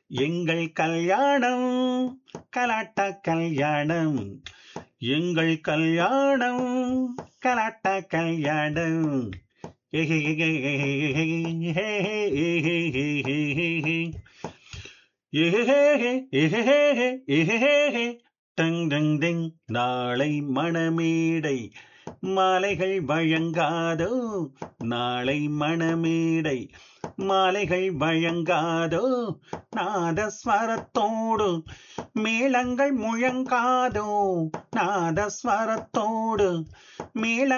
எங்கள் கல்யாணம் கலாட்டா கல்யாணம் எங்கள் கல்யாணம் கலாட்டா கல்யாணம் டங் டங் டங் நாளை மணமேடை மாலைகள் வழங்காதோ நாளை மணமேடை மாலைகள் வழங்காதோ நாதஸ்வரத்தோடு மேளங்கள் முழங்காதோ நாதஸ்வரத்தோடு மேள